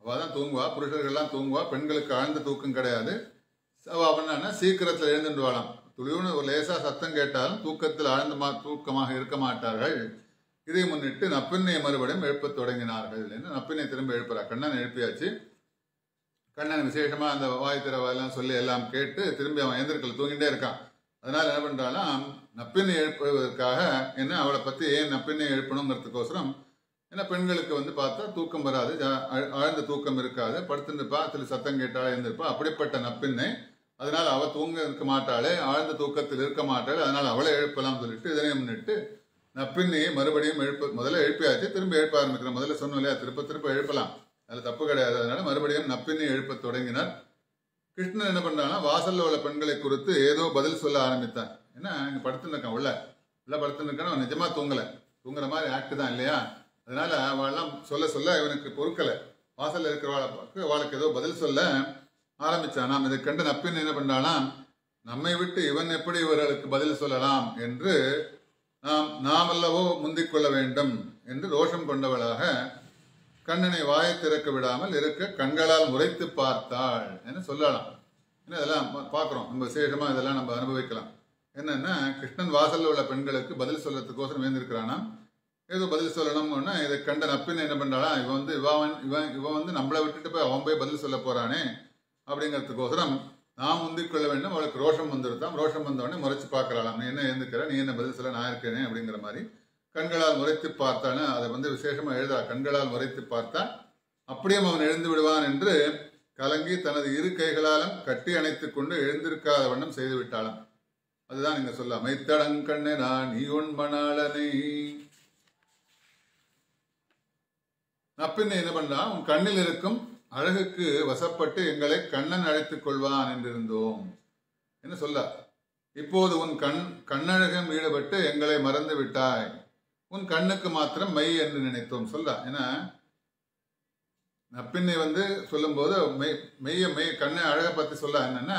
அவள் தான் தூங்குவா புருஷர்கள்லாம் தூங்குவா பெண்களுக்கு ஆழ்ந்த தூக்கம் கிடையாது அவள் அப்படின்னா சீக்கிரத்தில் எழுந்துட்டு வாழாம் துளிவுன்னு ஒரு லேசா சத்தம் கேட்டாலும் தூக்கத்தில் ஆழ்ந்த மா தூக்கமாக இருக்க மாட்டார்கள் இதை முன்னிட்டு நப்பின்னை மறுபடியும் எழுப்பத் தொடங்கினார்கள் என்று நப்பினை திரும்ப எழுப்புறா கண்ணன் எழுப்பியாச்சு கண்ணன் விசேஷமா அந்த வாய் திறவாயெல்லாம் சொல்லி எல்லாம் கேட்டு திரும்பி அவன் எந்திரக்கல தூங்கிட்டே இருக்கான் அதனால என்ன பண்றான்னா நப்பினை எழுப்புவதற்காக என்ன அவளை பத்தி ஏன் நப்பினை எழுப்பணுங்கிறதுக்கோசரம் ஏன்னா பெண்களுக்கு வந்து பார்த்தா தூக்கம் வராது ஜா- ஆழ்- ஆழ்ந்த தூக்கம் இருக்காது படுத்துருப்பா திரு சத்தம் கேட்டாலே எழுந்திருப்பா அப்படிப்பட்ட நப்பின்னை அதனால அவ தூங்க இருக்க மாட்டாளே ஆழ்ந்த தூக்கத்தில் இருக்க மாட்டாளே அதனால அவளை எழுப்பலாம் சொல்லிட்டு இதனை முன்னிட்டு நப்பின்னையை மறுபடியும் எழுப்ப முதல்ல எழுப்பியாச்சு திரும்ப எழுப்ப ஆரம்பிக்கிறோம் முதல்ல சொன்னோம் இல்லையா திருப்ப திருப்ப எழுப்பலாம் அதுல தப்பு கிடையாது அதனால மறுபடியும் நப்பினை எழுப்பத் தொடங்கினார் கிருஷ்ணன் என்ன பண்றான்னா வாசல்ல உள்ள பெண்களை குறித்து ஏதோ பதில் சொல்ல ஆரம்பித்தான் ஏன்னா இங்க படுத்துன்னு இருக்கான் உள்ள உள்ள படுத்துன்னு இருக்கான் அவன் நிஜமா தூங்கல தூங்குற மாதிரி ஆக்ட் தான் இல்லையா அதனால அவெல்லாம் சொல்ல சொல்ல இவனுக்கு பொறுக்கல வாசல்ல இருக்கிறவாளை பார்க்க அவளுக்கு ஏதோ பதில் சொல்ல ஆரம்பிச்சான் நாம் இதை கண்டு நப்பின் என்ன பண்ணானா நம்மை விட்டு இவன் எப்படி இவர்களுக்கு பதில் சொல்லலாம் என்று நாம் நாமல்லவோ முந்திக் கொள்ள வேண்டும் என்று ரோஷம் கொண்டவளாக கண்ணனை வாயை திறக்க விடாமல் இருக்க கண்களால் முறைத்து பார்த்தாள் என்று சொல்லலாம் ஏன்னா இதெல்லாம் பா- பார்க்கிறோம் நம்ம விசேஷமா இதெல்லாம் நம்ம அனுபவிக்கலாம் என்னன்னா கிருஷ்ணன் வாசல்ல உள்ள பெண்களுக்கு பதில் சொல்லறதுக்கோசரம் வேந்திருக்கிறானா ஏதோ பதில் சொல்லணும்னா இதை கண்ட நப்பின்னு என்ன பண்றாளா இவன் வந்து இவன் இவன் இவன் வந்து நம்மளை விட்டுட்டு போய் அவன் போய் பதில் சொல்ல போறானே அப்படிங்கிறதுக்கோசரம் நாம் முந்திக் கொள்ள வேண்டும் அவளுக்கு ரோஷம் வந்துருத்தாம் ரோஷம் வந்தவொடனே முறைச்சு பார்க்கறாளாம் நீ என்ன எழுந்துக்கிற நீ என்ன பதில் சொல்ல நான் இருக்கேனே அப்படிங்கிற மாதிரி கண்களால் முறைத்து பார்த்தான்னு அதை வந்து விசேஷமா எழுதா கண்களால் முறைத்து பார்த்தா அப்படியும் அவன் எழுந்து விடுவான் என்று கலங்கி தனது இரு கைகளாலும் கட்டி அணைத்துக் கொண்டு எழுந்திருக்காத வண்ணம் செய்து விட்டாளாம் அதுதான் நீங்க சொல்ல மைத்தடங்கண்ணே நான் நீ உன் மணாளனை நப்பின்னை என்ன பண்றான் உன் கண்ணில் இருக்கும் அழகுக்கு வசப்பட்டு எங்களை கண்ணன் அழைத்துக் கொள்வான் என்றிருந்தோம் என்ன சொல்ல இப்போது உன் கண் கண்ணழகம் ஈடுபட்டு எங்களை மறந்து விட்டாய் உன் கண்ணுக்கு மாத்திரம் மை என்று நினைத்தோம் சொல்ல ஏன்னா நப்பின்னை வந்து சொல்லும்போது மெய் மெய்ய மெய் கண்ணை அழகை பத்தி சொல்ல என்னன்னா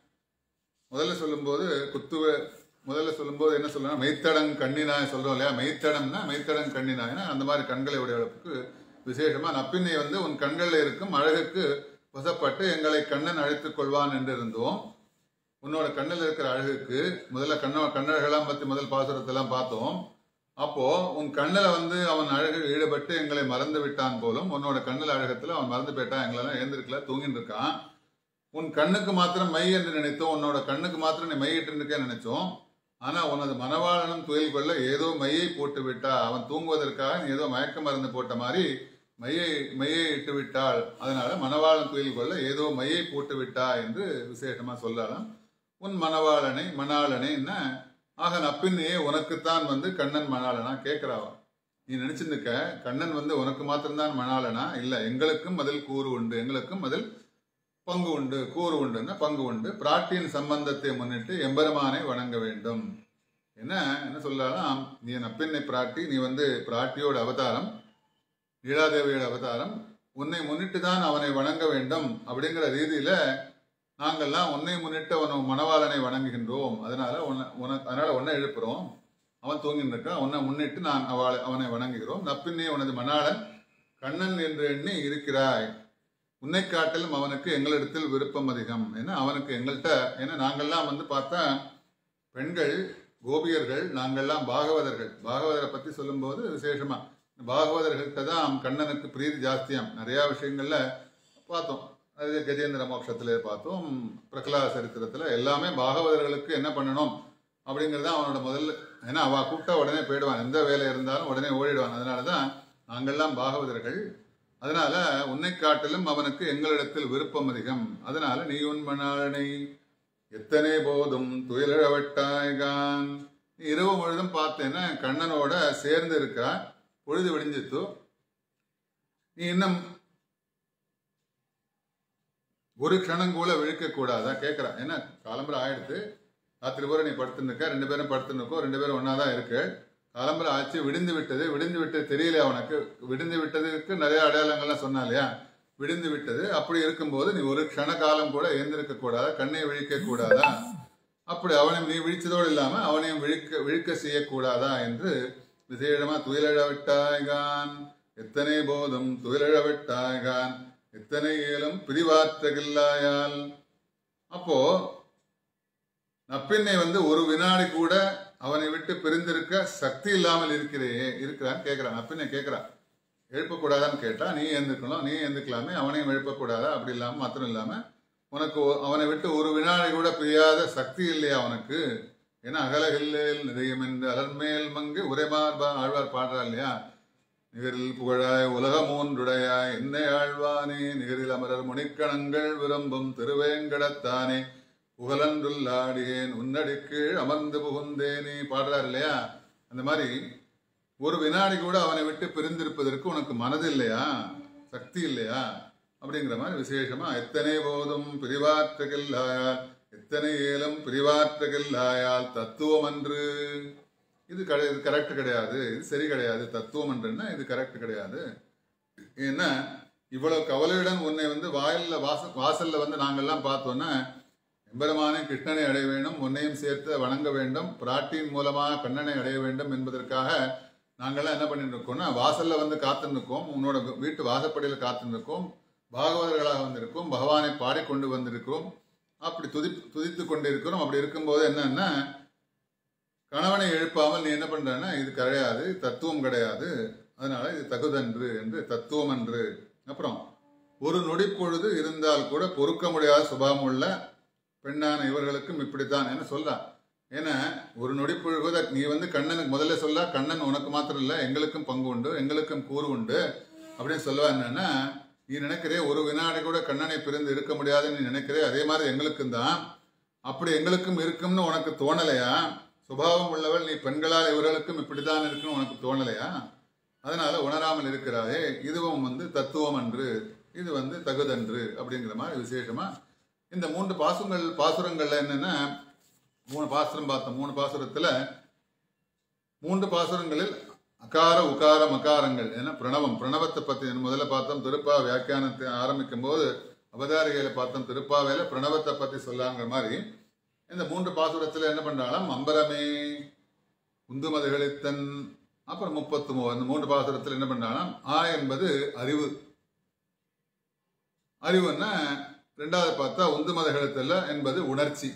முதல்ல சொல்லும்போது குத்துவ முதல்ல சொல்லும்போது என்ன சொல்லணும் மெய்த்தடங் கண்ணினாய் சொல்றோம் இல்லையா மெய்த்தடம்னா மெய்த்தடங் கண்ணினாய்னா அந்த மாதிரி கண்களை உடையவளுக்கு விசேஷமா நப்பின்னை வந்து உன் கண்களில் இருக்கும் அழகுக்கு வசப்பட்டு எங்களை கண்ணன் அழைத்துக் கொள்வான் என்று இருந்தோம் உன்னோட கண்ணில் இருக்கிற அழகுக்கு முதல்ல கண்ண கண்ணழகெல்லாம் பத்தி முதல் பாசுரத்தெல்லாம் பார்த்தோம் அப்போ உன் கண்ணில் வந்து அவன் அழகு ஈடுபட்டு எங்களை மறந்து விட்டான் போலும் உன்னோட கண்ணில் அழகத்துல அவன் மறந்து போயிட்டான் எங்களெல்லாம் எழுந்திருக்கல தூங்கிட்டு இருக்கான் உன் கண்ணுக்கு மாத்திரம் மை என்று நினைத்தோம் உன்னோட கண்ணுக்கு மாத்திரம் நீ மையிட்டு இருக்கே நினைச்சோம் ஆனா உனது மனவாளனும் துயில் கொள்ள ஏதோ மையை போட்டு விட்டா அவன் தூங்குவதற்காக நீ ஏதோ மயக்க மருந்து போட்ட மாதிரி மையை மையை இட்டு விட்டாள் அதனால மணவாளன் துயில் கொள்ள ஏதோ மையை போட்டு விட்டா என்று விசேஷமா சொல்லலாம் உன் மணவாளனை மணாளனை என்ன ஆக நப்பின்னையே உனக்குத்தான் வந்து கண்ணன் மணாளனா கேட்கிறாவா நீ நினைச்சிருக்க கண்ணன் வந்து உனக்கு மாத்திரம்தான் மணாளனா இல்ல எங்களுக்கும் அதில் கூறு உண்டு எங்களுக்கும் அதில் பங்கு உண்டு கூறு உண்டுன்னா பங்கு உண்டு பிராட்டியின் சம்பந்தத்தை முன்னிட்டு எம்பெருமானை வணங்க வேண்டும் என்ன என்ன சொல்லலாம் நீ நப்பின்னை பிராட்டி நீ வந்து பிராட்டியோட அவதாரம் லீலாதேவியோட அவதாரம் உன்னை முன்னிட்டு தான் அவனை வணங்க வேண்டும் அப்படிங்கிற ரீதியில நாங்கள்லாம் உன்னை முன்னிட்டு அவன் மணவாளனை வணங்குகின்றோம் அதனால உன்னை உனக்கு அதனால உன்னை எழுப்புறோம் அவன் தூங்கின்னு இருக்கான் உன்னை முன்னிட்டு நான் அவளை அவனை வணங்குகிறோம் நப்பின்னே உனது மணாளன் கண்ணன் என்று எண்ணி இருக்கிறாய் உன்னை காட்டிலும் அவனுக்கு எங்களிடத்தில் விருப்பம் அதிகம் ஏன்னா அவனுக்கு எங்கள்கிட்ட ஏன்னா நாங்கள்லாம் வந்து பார்த்தா பெண்கள் கோபியர்கள் நாங்கள்லாம் பாகவதர்கள் பாகவதரை பத்தி சொல்லும்போது விசேஷமா பாகவதர்கள்ட்ட தான் கண்ணனுக்கு பிரீதி ஜாஸ்தியாம் நிறைய விஷயங்கள்ல பார்த்தோம் அது கஜேந்திர மோட்சத்துல பார்த்தோம் பிரகலாத சரித்திரத்துல எல்லாமே பாகவதர்களுக்கு என்ன பண்ணணும் அப்படிங்கிறது தான் அவனோட முதல்ல ஏன்னா அவ கூப்பிட்டா உடனே போயிடுவான் எந்த வேலை இருந்தாலும் உடனே ஓடிடுவான் அதனாலதான் நாங்கள்லாம் பாகவதர்கள் அதனால உன்னை காட்டிலும் அவனுக்கு எங்களிடத்தில் விருப்பம் அதிகம் அதனால நீ உன் மணாளனை எத்தனை போதும் துயிலழவட்டாய்கான் நீ இரவு முழுதும் பார்த்தேன்னா கண்ணனோட சேர்ந்து இருக்கா பொழுது விடிஞ்சித்து நீ இன்னும் ஒரு க்ஷணம் கூட விழிக்க கூடாதா கேட்கறா என்ன காலம்பரம் ஆயிடுத்து ராத்திரி பூரா நீ படுத்துன்னு இருக்க ரெண்டு பேரும் படுத்துன்னு இருக்கோம் ரெண்டு பேரும் ஒன்னா தான் இருக்கு காலம்பரம் ஆச்சு விடிந்து விட்டது விடிந்து விட்டது தெரியல அவனுக்கு விடிந்து விட்டதுக்கு நிறைய அடையாளங்கள்லாம் சொன்னா இல்லையா விடிந்து விட்டது அப்படி இருக்கும்போது நீ ஒரு க்ஷண காலம் கூட எழுந்திருக்க கூடாதா கண்ணை விழிக்க கூடாதா அப்படி அவனையும் நீ விழிச்சதோடு இல்லாம அவனையும் விழிக்க விழிக்க செய்யக்கூடாதா என்று விசேஷமா துயிலழ விட்டாய்கான் எத்தனை போதும் துயிலழ விட்டாய்கான் எத்தனை ஏலும் பிரிவாற்றகில்லாயால் அப்போ நப்பின்னை வந்து ஒரு வினாடி கூட அவனை விட்டு பிரிந்திருக்க சக்தி இல்லாமல் இருக்கிறே இருக்கிறான் கேட்கிறான் நப்பின்னை கேட்கிறான் எழுப்பக்கூடாதான்னு கேட்டா நீ எழுந்துக்கணும் நீ எழுந்துக்கலாமே அவனையும் எழுப்பக்கூடாதா அப்படி இல்லாம மாத்திரம் இல்லாம உனக்கு ஒ- அவனை விட்டு ஒரு வினாடி கூட பிரியாத சக்தி இல்லையா அவனுக்கு ஏன்னா அகலகில்லேல் நிதயம் என்று அலர்மேல் மங்கு உரைமார்பா ஆழ்வார் பாடுறா இல்லையா நிகரில் புகழாய் உலகமூன்றுடையாய் என்னை ஆழ்வானே நிகரில் அமரர் முனிக்கணங்கள் விரும்பும் திருவேங்கடத்தானே புகழன்றுள்ளாடியேன் உன்னடிக்கு அமர்ந்து புகுந்தேனே பாடுறார் இல்லையா அந்த மாதிரி ஒரு வினாடி கூட அவனை விட்டு பிரிந்திருப்பதற்கு உனக்கு மனது இல்லையா சக்தி இல்லையா அப்படிங்கிற மாதிரி விசேஷமா எத்தனை போதும் பிரிவாற்றுகில்லாயால் எத்தனை ஏலும் பிரிவாற்றுகில்லாயால் தத்துவம் அன்று இது கிடை இது கரெக்ட் கிடையாது இது சரி கிடையாது தத்துவம் என்றுன்னா இது கரெக்ட் கிடையாது ஏன்னா இவ்வளவு கவலையுடன் உன்னை வந்து வாயில்ல வாச வாசல்ல வந்து நாங்கெல்லாம் பார்த்தோன்னா எம்பெருமானை கிருஷ்ணனை அடைய வேண்டும் உன்னையும் சேர்த்து வணங்க வேண்டும் பிராட்டியின் மூலமாக கண்ணனை அடைய வேண்டும் என்பதற்காக நாங்கெல்லாம் என்ன பண்ணிட்டு இருக்கோம்னா வாசல்ல வந்து காத்து நிற்கோம் உன்னோட வீட்டு வாசப்படியில் காத்து நிற்கோம் பாகவதர்களாக வந்திருக்கோம் பகவானை பாடிக்கொண்டு வந்திருக்கிறோம் அப்படி துதி துதித்து கொண்டு இருக்கிறோம் அப்படி இருக்கும்போது என்னன்னா கணவனை எழுப்பாமல் நீ என்ன பண்றன்னா இது கிடையாது தத்துவம் கிடையாது அதனால இது தகுதன்று என்று தத்துவம் என்று அப்புறம் ஒரு நொடி பொழுது இருந்தால் கூட பொறுக்க முடியாத சுபாவம் உள்ள பெண்ணான இவர்களுக்கும் இப்படித்தான் என்ன சொல்றா ஏன்னா ஒரு நொடி பொழுது நீ வந்து கண்ணனுக்கு முதல்ல சொல்ல கண்ணன் உனக்கு மாத்திரம் இல்ல எங்களுக்கும் பங்கு உண்டு எங்களுக்கும் கூறு உண்டு அப்படின்னு சொல்லுவா என்னன்னா நீ நினைக்கிறே ஒரு வினாடி கூட கண்ணனை பிரிந்து இருக்க முடியாதுன்னு நீ நினைக்கிறே அதே மாதிரி எங்களுக்கும் தான் அப்படி எங்களுக்கும் இருக்கும்னு உனக்கு தோணலையா சுபாவம் உள்ளவள் நீ பெண்களால் இவர்களுக்கும் இப்படித்தான் இருக்குன்னு உனக்கு தோணலையா அதனால உணராமல் இருக்கிறாயே இதுவும் வந்து தத்துவம் அன்று இது வந்து தகுதன்று அப்படிங்கிற மாதிரி விசேஷமா இந்த மூன்று பாசுங்கள் பாசுரங்கள்ல என்னன்னா மூணு பாசுரம் பார்த்தோம் மூணு பாசுரத்துல மூன்று பாசுரங்களில் அகார உகார மகாரங்கள் ஏன்னா பிரணவம் பிரணவத்தை பத்தி முதல்ல பார்த்தோம் திருப்பா வியாக்கியானத்தை ஆரம்பிக்கும் போது அவதாரிகையில பார்த்தோம் திருப்பாவையில பிரணவத்தை பத்தி சொல்லாங்கிற மாதிரி இந்த மூன்று பாசுரத்துல என்ன பண்றாலும் அம்பரமே உந்துமதுகளித்தன் அப்புறம் முப்பத்து மூ அந்த மூன்று பாசுரத்தில் என்ன பண்றாங்கன்னா ஆ என்பது அறிவு அறிவுன்னா ரெண்டாவது பார்த்தா உந்து மதகழுத்தல்ல என்பது உணர்ச்சி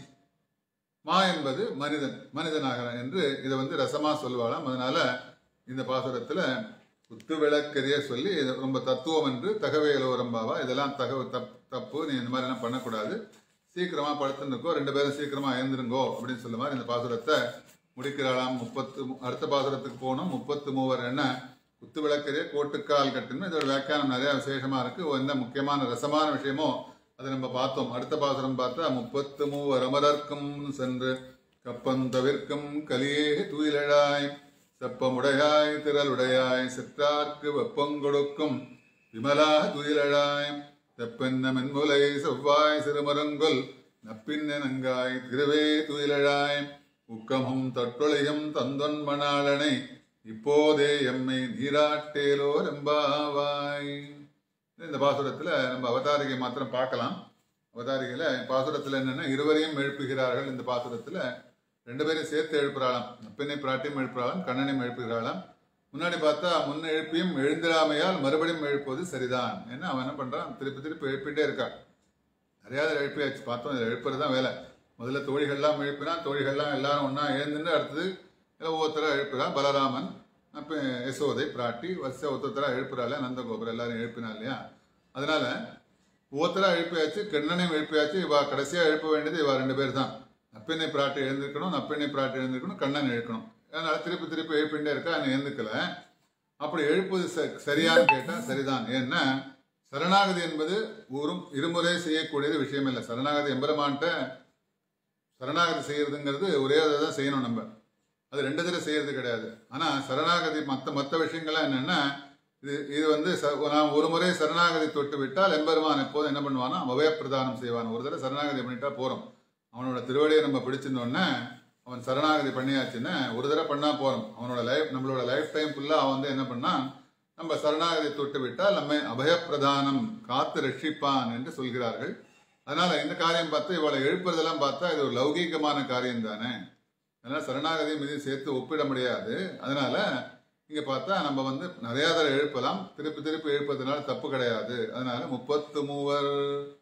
மா என்பது மனிதன் மனிதனாகிறான் என்று இதை வந்து ரசமா சொல்லுவாளாம் அதனால இந்த பாசுரத்துல குத்து விளக்கரிய சொல்லி இது ரொம்ப தத்துவம் என்று தகவலோரம்பாவா இதெல்லாம் தகவ தப் தப்பு நீ இந்த மாதிரி எல்லாம் பண்ணக்கூடாது சீக்கிரமா படுத்துருக்கோ ரெண்டு பேரும் சீக்கிரமா எழுந்திருங்கோ அப்படின்னு சொல்ல மாதிரி இந்த பாசுரத்தை முடிக்கிறாளாம் முப்பத்து மூ- அடுத்த பாசுரத்துக்கு போனோம் முப்பத்து மூவர் என்ன குத்து விளக்கரிய கோட்டுக்கால் கட்டுன்னு இதோட வியாக்கியானம் நிறைய விசேஷமா இருக்கு எந்த முக்கியமான ரசமான விஷயமோ அதை நம்ம பார்த்தோம் அடுத்த பாசுரம் பார்த்தா முப்பத்து மூவர் அமரர்க்கும் சென்று கப்பம் தவிர்க்கும் கலியே தூயிலழாய் செப்பமுடையாய் திரளுடையாய் சிற்றார்க்கு வெப்பங்கொடுக்கும் விமலா துயிலழாய் தெப்பென்ன மென்முலை செவ்வாய் சிறுமருங்கொல் நப்பின்ன நங்காய் திருவே துயிலழாய் உக்கமும் தட்டொழியும் தந்தொன் மணாளனை இப்போதே எம்மை நீராட்டேலோ ரெம்பாவாய் இந்த பாசுரத்துல நம்ம அவதாரிகை மாத்திரம் பார்க்கலாம் அவதாரிகையில பாசுரத்துல என்னன்னா இருவரையும் எழுப்புகிறார்கள் இந்த பாசுரத்துல ரெண்டு பேரையும் சேர்த்து எழுப்புறாளாம் அப்பனை பிராட்டியும் எழுப்புறாளாம் கண்ணனையும் எழுப்புகிறாளாம் முன்னாடி பார்த்தா முன்ன எழுப்பியும் எழுந்திராமையால் மறுபடியும் எழுப்புவது சரிதான் ஏன்னா அவன் என்ன பண்றான் திருப்பி திருப்பி எழுப்பிட்டே இருக்கான் நிறைய தடவை எழுப்பியாச்சு பார்த்தோம் இதை எழுப்புறது தான் வேலை முதல்ல தோழிகள்லாம் எழுப்பினான் தோழிகள்லாம் எல்லாரும் ஒண்ணா எழுந்துன்னு அடுத்தது எல்லாம் ஒவ்வொருத்தரா எழுப்புறான் பலராமன் அப்போ யசோதை பிராட்டி வரிசை ஒருத்தரா எழுப்புறாள் நந்தகோபுரம் எல்லாரும் எழுப்பினா இல்லையா அதனால ஒவ்வொருத்தரா எழுப்பியாச்சு கண்ணனையும் எழுப்பியாச்சு இவா கடைசியா எழுப்ப வேண்டியது இவா ரெண்டு பேர் தான் நப்பினை பிராட்டி எழுந்திருக்கணும் நப்பினை பிராட்டி எழுந்திருக்கணும் கண்ணன் எழுக்கணும் அதனால திருப்பி திருப்பி எழுப்பிண்டே இருக்கா அவன் எழுந்துக்கல அப்படி எழுப்புவது ச- சரியான்னு கேட்டா சரிதான் ஏன்னா சரணாகதி என்பது ஒரு இருமுறை செய்யக்கூடியது விஷயம் இல்லை சரணாகதி எம்பெருமான்ட்ட சரணாகதி செய்யறதுங்கிறது ஒரே அதை தான் செய்யணும் நம்ம அது ரெண்டு தடவை செய்யறது கிடையாது ஆனா சரணாகதி மற்ற மற்ற விஷயங்கள்லாம் என்னன்னா இது இது வந்து ச- நாம் ஒரு முறை சரணாகதி தொட்டு விட்டால் எம்பெருமான் எப்போதும் என்ன பண்ணுவானா அபயப்பிரதானம் செய்வான் ஒரு தடவை சரணாகதி பண்ணிட்டா போறோம் அவனோட திருவடியை நம்ம பிடிச்சிருந்தோடனே அவன் சரணாகதி பண்ணியாச்சுன்னா ஒரு தடவை பண்ணா போறோம் அவனோட லைஃப் நம்மளோட லைஃப் டைம் ஃபுல்லா அவன் வந்து என்ன பண்ணா நம்ம சரணாகதி தொட்டு விட்டால் நம்மை அபயப்பிரதானம் காத்து ரட்சிப்பான் என்று சொல்கிறார்கள் அதனால இந்த காரியம் பார்த்தா இவளை எழுப்புறதெல்லாம் பார்த்தா இது ஒரு லௌகீகமான காரியம் தானே அதனால சரணாகதியும் இதையும் சேர்த்து ஒப்பிட முடியாது அதனால இங்க பார்த்தா நம்ம வந்து நிறைய தடவை எழுப்பலாம் திருப்பி திருப்பி எழுப்பதுனால தப்பு கிடையாது அதனால முப்பத்து மூவர்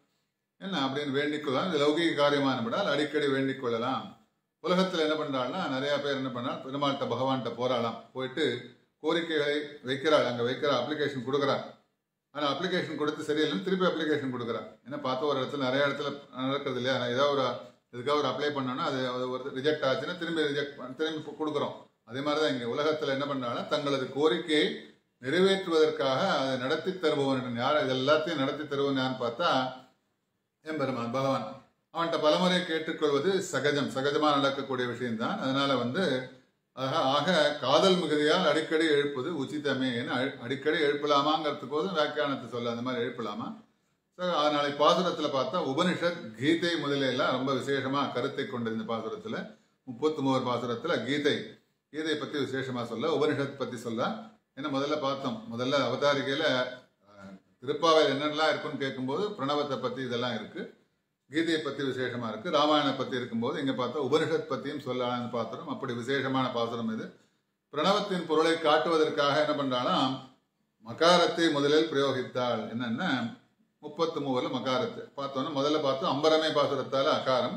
என்ன அப்படின்னு வேண்டிக் கொள்ளலாம் இது லௌகிக காரியமானபடால் அடிக்கடி வேண்டிக் கொள்ளலாம் உலகத்துல என்ன பண்றாள்னா நிறைய பேர் என்ன பண்ணா பெருமாள்கிட்ட பகவான்கிட்ட போறாளாம் போயிட்டு கோரிக்கைகளை வைக்கிறாள் அங்க வைக்கிற அப்ளிகேஷன் கொடுக்குறாள் ஆனா அப்ளிகேஷன் கொடுத்து சரியில்லைன்னு திருப்பி அப்ளிகேஷன் கொடுக்குறான் ஏன்னா பார்த்து ஒரு இடத்துல நிறைய இடத்துல நடக்கிறது இல்லையா நான் ஏதாவது ஒரு இதுக்காக ஒரு அப்ளை பண்ணோம்னா அது அது ஒரு ரிஜெக்ட் ஆச்சுன்னா திரும்பி ரிஜெக்ட் திரும்பி கொடுக்குறோம் அதே மாதிரி தான் இங்கே உலகத்தில் என்ன பண்ணாலும் தங்களது கோரிக்கையை நிறைவேற்றுவதற்காக அதை நடத்தி தருபவன் யார் இது எல்லாத்தையும் நடத்தி தருவன் யான்னு பார்த்தா எம்பெருமான் பகவான் அவன்கிட்ட பலமுறை கேட்டுக்கொள்வது சகஜம் சகஜமாக நடக்கக்கூடிய விஷயம்தான் அதனால வந்து ஆக ஆக காதல் மிகுதியால் அடிக்கடி எழுப்பது உச்சிதமேன்னு அழி- அடிக்கடி எழுப்பலாமாங்கிறதுக்கோதும் வியாக்கியானத்தை சொல்ல அந்த மாதிரி எழுப்பலாமா ஸோ அதனால பாசுரத்தில் பார்த்தா உபனிஷத் கீதை முதலிய எல்லாம் ரொம்ப விசேஷமா கருத்தை கொண்ட இந்த பாசுரத்தில் முப்பத்தி மூவர் பாசுரத்தில் கீதை கீதை பற்றி விசேஷமா சொல்ல உபனிஷத் பற்றி சொல்ல ஏன்னா முதல்ல பார்த்தோம் முதல்ல அவதாரிகையில் திருப்பாவையில் என்னென்னலாம் இருக்குன்னு கேட்கும்போது பிரணவத்தை பற்றி இதெல்லாம் இருக்கு கீதையை பற்றி விசேஷமா இருக்கு ராமாயணம் பற்றி இருக்கும்போது இங்கே பார்த்தா உபனிஷத் பற்றியும் சொல்லலாம்னு பாத்திரம் அப்படி விசேஷமான பாசுரம் இது பிரணவத்தின் பொருளை காட்டுவதற்காக என்ன பண்றாளாம் மகாரத்தை முதலில் பிரயோகித்தாள் என்னன்னா முப்பத்து மூவரில் மகாரத்து பார்த்தோன்னா முதல்ல பார்த்தோம் அம்பரமே பாசுரத்தால அகாரம்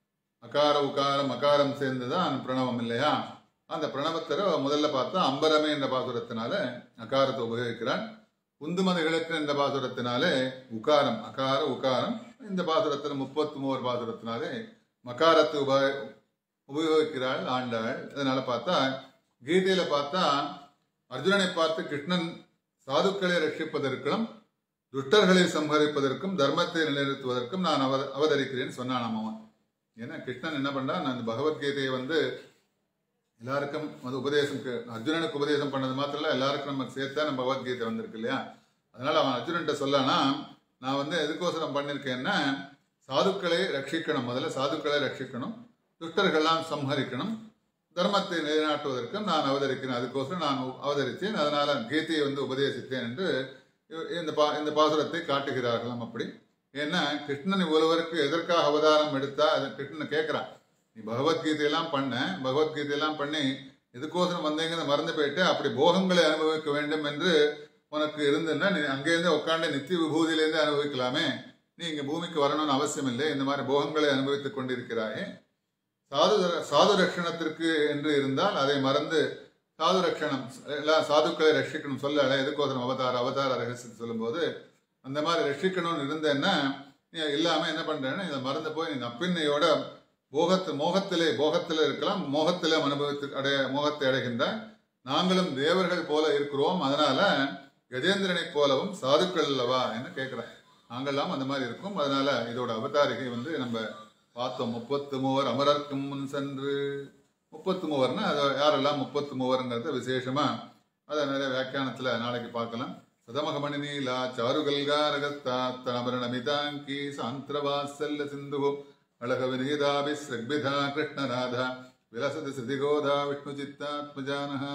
அகார உகாரம் அகாரம் சேர்ந்துதான் பிரணவம் இல்லையா அந்த பிரணவத்தர முதல்ல பார்த்தா அம்பரமே என்ற பாசுரத்தினால அகாரத்தை உபயோகிக்கிறான் உந்துமதைகளுக்கு என்ற பாசுரத்தினாலே உகாரம் அகார உகாரம் இந்த பாசுரத்தில் முப்பத்தி மூவர் பாசுரத்தினாலே மகாரத்தை உப உபயோகிக்கிறாள் ஆண்டாள் அதனால பார்த்தா கீதையில பார்த்தா அர்ஜுனனை பார்த்து கிருஷ்ணன் சாதுக்களை ரட்சிப்பதற்கும் துஷ்டர்களை சம்ஹரிப்பதற்கும் தர்மத்தை நிலைநிறுத்துவதற்கும் நான் அவ அவதரிக்கிறேன்னு சொன்னான் அவன் ஏன்னா கிருஷ்ணன் என்ன பண்றான் அந்த பகவத்கீதையை வந்து எல்லாருக்கும் அது உபதேசம் கே- அர்ஜுனனுக்கு உபதேசம் பண்ணது மாத்திரம் இல்ல எல்லாருக்கும் நமக்கு சேர்த்தா நம்ம பகவத்கீதை வந்திருக்கு இல்லையா அதனால அவன் அர்ஜுனன்ட்ட சொல்லானா நான் வந்து எதுக்கோசரம் பண்ணிருக்கேன்னா சாதுக்களை ரட்சிக்கணும் முதல்ல சாதுக்களை ரட்சிக்கணும் துஷ்டர்கள்லாம் சம்ஹரிக்கணும் தர்மத்தை நிலைநாட்டுவதற்கும் நான் அவதரிக்கிறேன் அதுக்கோசரம் நான் அவதரித்தேன் அதனால கீதையை வந்து உபதேசித்தேன் என்று இ- இந்த பா இந்த பாசுரத்தை காட்டுகிறார்களாம் அப்படி ஏன்னா கிருஷ்ணன் இவ்வளவருக்கு எதற்காக அவதாரம் எடுத்தா அது கிருஷ்ணன் கேட்கிறான் நீ பகவத்கீதையெல்லாம் பண்ண பகவத்கீதையெல்லாம் பண்ணி எதுக்கோசரம் வந்தீங்கன்னு மறந்து போயிட்டு அப்படி போகங்களை அனுபவிக்க வேண்டும் என்று உனக்கு இருந்துன்னா நீ அங்கேருந்து உட்காந்து நித்திய விபூதியிலேருந்து அனுபவிக்கலாமே நீ இங்க பூமிக்கு வரணும்னு அவசியம் இல்லை இந்த மாதிரி போகங்களை அனுபவித்துக் கொண்டிருக்கிறாயே சாது சாது ரட்சணத்திற்கு என்று இருந்தால் அதை மறந்து சாது ரட்சணம் எல்லாம் சாதுக்களை ரட்சிக்கணும் சொல்ல எதுக்கோசரம் அவதார அவதார ரகசியத்தை சொல்லும்போது அந்த மாதிரி ரட்சிக்கணும்னு இருந்தேன்னா நீ இல்லாம என்ன பண்றேன்னா இதை மறந்து போய் நீ நப்பின்னையோட போகத்து மோகத்திலே போகத்திலே இருக்கலாம் மோகத்திலே அனுபவித்து அடைய மோகத்தை அடைகின்றாய் நாங்களும் தேவர்கள் போல இருக்கிறோம் அதனால கஜேந்திரனை போலவும் சாதுக்கள் அல்லவா என்று கேட்கிறேன் நாங்கள்லாம் அந்த மாதிரி இருக்கும் அதனால இதோட அவதாரிகை வந்து நம்ம பார்த்தோம் முப்பத்து மூவர் அமரர்க்கும் முன் சென்று முப்பத்து மூவர்னா அது யாரெல்லாம் முப்பத்து மூவருங்கிறத விசேஷமா அதை நிறைய வியாக்கியானத்துல நாளைக்கு பார்க்கலாம் சதமகமணி நீலா சாருகல்கா ரகஸ்தா தனபரணமிதாங்கி சாந்திரவாசல்ல சிந்து அழக வினிதாபி ஸ்ரக்பிதா கிருஷ்ணராதா விலசதி ஸ்ருதிகோதா விஷ்ணு சித்தாத்மஜானः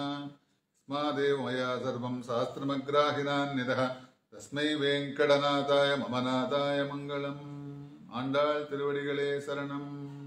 ஸ்மாதேவ மயா சர்வம் சாஸ்திரமக்ராஹினான்யதः தஸ்மை வேங்கடநாதாய மமநாதாய மங்களம் ஆண்டாள் திருவடிகளே சரணம்